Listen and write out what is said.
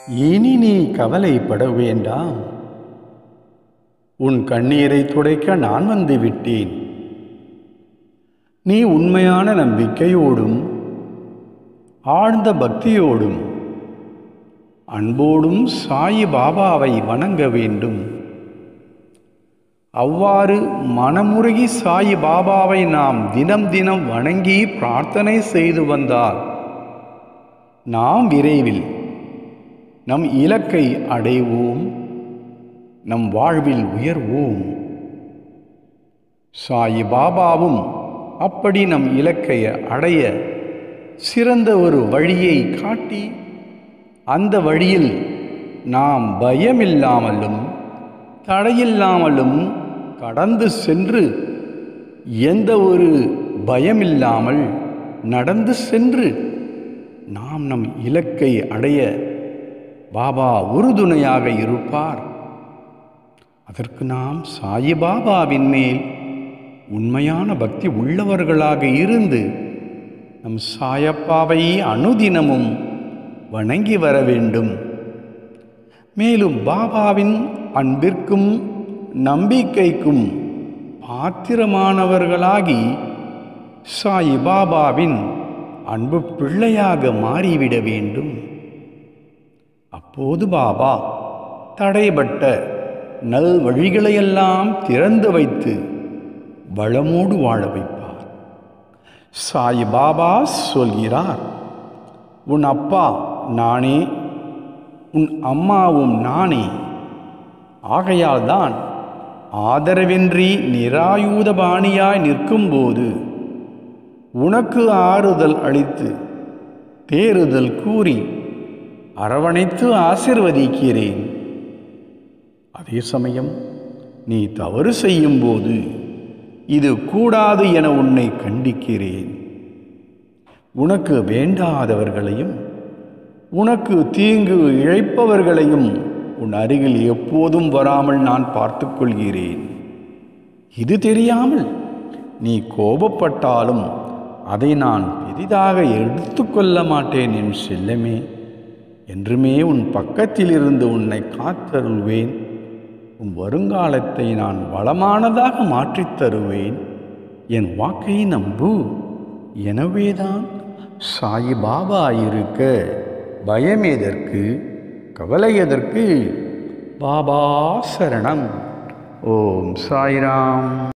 இனி நீ கவலைப்பட வேண்டாம் உன் கண்ணீரை துடைக்க நான் வந்து விட்டேன் நீ உண்மையான நம்பிக்கையோடும் ஆழ்ந்த பக்தியோடும் அன்போடும் சாயி பாபாவை வணங்க வேண்டும் அவ்வாறு மனமுருகி சாயி பாபாவை நாம் தினம் தினம் வணங்கி பிரார்த்தனை செய்து வந்தால் நாம் விரைவில் நம் இலக்கை அடைவோம் நம் வாழ்வில் உயர்வோம் சாயி பாபாவும் அப்படி நம் இலக்கை அடைய சிறந்த ஒரு வழியை காட்டி அந்த வழியில் நாம் பயமில்லாமலும் தடையில்லாமலும் கடந்து சென்று எந்த ஒரு பயமில்லாமல் நடந்து சென்று நாம் நம் இலக்கை அடைய பாபா உறுதுணையாக இருப்பார் அதற்கு நாம் சாயிபாபாவின் மேல் உண்மையான பக்தி உள்ளவர்களாக இருந்து நம் சாயப்பாவை அனுதினமும் வணங்கி வர வேண்டும் மேலும் பாபாவின் அன்பிற்கும் நம்பிக்கைக்கும் பாத்திரமானவர்களாகி சாய் பாபாவின் அன்பு பிள்ளையாக மாறிவிட வேண்டும் அப்போது பாபா தடைபட்ட நல் வழிகளையெல்லாம் திறந்து வைத்து வளமோடு வாழ வைப்பார் சாய் பாபா சொல்கிறார் உன் அப்பா நானே உன் அம்மாவும் நானே ஆகையால் தான் ஆதரவின்றி நிராயுதபாணியாய் நிற்கும்போது உனக்கு ஆறுதல் அளித்து தேறுதல் கூறி அரவணைத்து ஆசிர்வதிக்கிறேன் அதே சமயம் நீ தவறு செய்யும்போது இது கூடாது என உன்னை கண்டிக்கிறேன் உனக்கு வேண்டாதவர்களையும் உனக்கு தீங்கு இழைப்பவர்களையும் உன் அருகில் எப்போதும் வராமல் நான் பார்த்துக் கொள்கிறேன் இது தெரியாமல் நீ கோபப்பட்டாலும் அதை நான் பெரிதாக எடுத்துக்கொள்ள மாட்டேன் என் செல்லமே என்றுமே உன் பக்கத்தில் இருந்து உன்னை காத்தருள்வேன் உன் வருங்காலத்தை நான் வளமானதாக மாற்றித் தருவேன் என் வாக்கை நம்பு எனவேதான் சாயி பாபா இருக்க பயம் எதற்கு கவலை எதற்கு பாபா சரணம் ஓம் சாய்ராம்